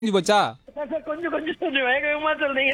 புரிஞ்சு போச்சா sir sir கொஞ்சம் கொஞ்சம் கொஞ்சம் வேக வேகமா சொல்றீங்க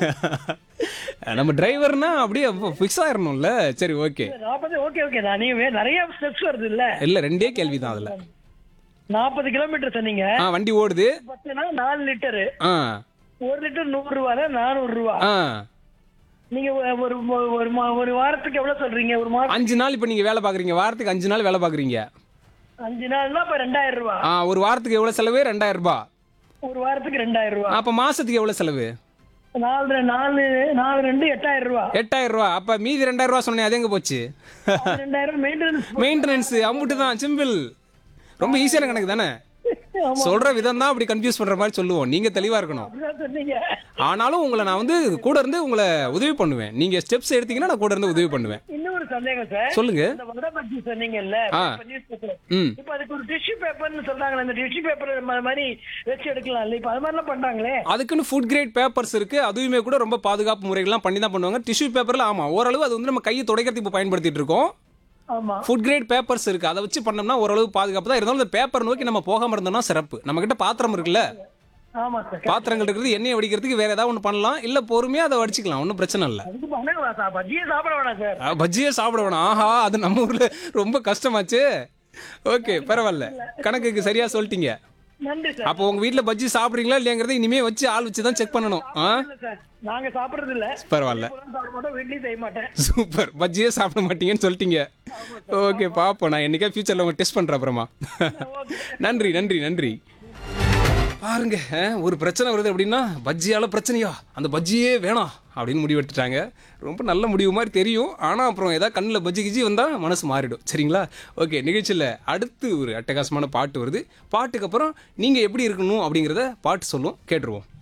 சார் நம்ம டிரைவர்னா அப்படியே ஃபிக்ஸ் ஆயிரணும்ல சரி ஓகே நாற்பது ஓகே ஓகே நான் நீங்க வே- நிறைய ஸ்டெப்ஸ் வருது இல்ல இல்ல ரெண்டே கேள்வி தான் அதுல நாற்பது கிலோமீட்டர் சொன்னீங்க ஆ வண்டி ஓடுது பத்துனா நாலு லிட்டரு ஆ ஒரு லிட்டர் நூறு ரூபா நானூறு ரூபா ஆ நீங்க ஒ- ஒரு ஒரு- ஒரு மா- ஒரு வாரத்துக்கு எவ்வளவு சொல்றீங்க ஒரு மாசம் அஞ்சு நாள் இப்போ நீங்க வேலை பாக்குறீங்க வாரத்துக்கு அஞ்சு நாள் வேலை பாக்குறீங்க அஞ்சு நாள்னா இப்ப ரெண்டாயிரம் ரூபா ஆ ஒரு வாரத்துக்கு எவ்வளவு செலவு ரெண்டாயிரம் ரூபாய் ஒரு வாரத்துக்கு ரெண்டாயிரம் ரூபா அப்ப மாசத்துக்கு எவ்வளவு செலவு நாலு ரெ- நாலு நாலு ரெண்டு எட்டாயிரம் ரூபா எட்டாயிரம் ரூபாய் அப்ப மீதி ரெண்டாயிரம் ரூபாய் சொன்னேன் அது எங்க போச்சு அது ரெண்டாயிரம் மெயின்டெனன்ஸ் மெயின்டெனன்ஸ் அம்புட்டு தான் சிம்பிள் ரொம்ப ஈஸியான கணக்கு தானே சொல்ற விதம் தான் அப்படி கன்ஃபியூஸ் பண்ற மாதிரி சொல்லுவோம் நீங்க தெளிவா இருக்கணும் அப்படிதான் சொன்னீங்க ஆனாலும் உங்களை நான் வந்து கூட இருந்து உங்களை உதவி பண்ணுவேன் நீங்க ஸ்டெப்ஸ் எடுத்தீங்கன்னா நான் கூட இருந்து உதவி பண்ணுவேன் இன்னொரு சந்தேகம் சார் சொல்லுங்க இந்த வடை பஜ்ஜி சொன்னீங்கல்ல ஆ. இப்ப newspaper. ம் இப்ப அதுக்கு ஒரு டிஷ்யூ பேப்பர்னு சொல்றாங்களே அந்த டிஷ்யூ பேப்பர் மாதிரி வச்சு எடுக்கலாம் இல்ல இப்ப அது மாதிரிலாம் பண்றாங்களே அதுக்குன்னு ஃபுட் கிரேட் பேப்பர்ஸ் இருக்கு அதுவுமே கூட ரொம்ப பாதுகாப்பு முறைகள்லாம் பண்ணி தான் பண்ணுவாங்க டிஷ்யூ பேப்பர்ல ஆமா ஓரளவு அது வந்து நம்ம கையை துடைக்கிறதுக்கு இப்போ பயன்படுத்திட்டு இருக்கோம் ஆமா ஃபுட் கிரேட் பேப்பர்ஸ் இருக்கு அதை வச்சு பண்ணோம்னா ஓரளவு பாதுகாப்பு தான் இருந்தாலும் இந்த பேப்பர் நோக்கி நம்ம போகாம இருந்தோம்னா சிறப்பு நம்ம கிட்ட பாத்திரம் இருக்குல்ல ஆமா சார் பாத்திரங்கள் இருக்கிறது எண்ணெயை வடிக்கிறதுக்கு வேற ஏதாவது ஒன்று பண்ணலாம் இல்ல பொறுமையா அதை வடிச்சுக்கலாம் ஒன்றும் பிரச்சனை இல்லை அதுக்கு பண்ண சார் பஜ்ஜியே சாப்பிட வேணாம் சார் ஆ, பஜ்ஜியே சாப்பிட வேணாம் ஆஹா அது நம்ம ஊர்ல ரொம்ப கஷ்டமாச்சு ஓகே பரவாயில்ல கணக்குக்கு சரியா சொல்லிட்டீங்க நன்றி சார் அப்போ உங்க வீட்ல பஜ்ஜி சாப்பிடுறீங்களா இல்லையாங்கிறத இனிமே வச்சு ஆள் வச்சு தான் செக் பண்ணணும் ஆ இல்ல சார் நாங்க சாப்பிடுறது இல்ல பரவாயில்ல இப்பதான் சாப்பிட மாட்டோம் வீட்லயும் செய்ய மாட்டேன் சூப்பர் பஜ்ஜியே சாப்பிட மாட்டீங்கன்னு சொல்லிட்டீங்க ஓகே பாப்போம் நான் என்னைக்கா ஃபியூச்சர்ல உங்க டெஸ்ட் பண்றேன் அப்புறமா நன்றி நன்றி நன்றி பாருங்க அஹ், ஒரு பிரச்சனை வருது அப்படின்னா பஜ்ஜியால பிரச்சனையா அந்த பஜ்ஜியே வேணாம் அப்படின்னு முடிவு எடுத்துட்டாங்க ரொம்ப நல்ல முடிவு மாதிரி தெரியும் ஆனால் அப்புறம் ஏதாவது கண்ணில் பஜ்ஜி கிஜி வந்தால் மனசு மாறிடும் சரிங்களா ஓகே நிகழ்ச்சியில் அடுத்து ஒரு அட்டகாசமான பாட்டு வருது பாட்டுக்கு அப்புறம் நீங்கள் எப்படி இருக்கணும் அப்படிங்கிறத பாட்டு சொல்லுவோம் கேட்டுருவோம்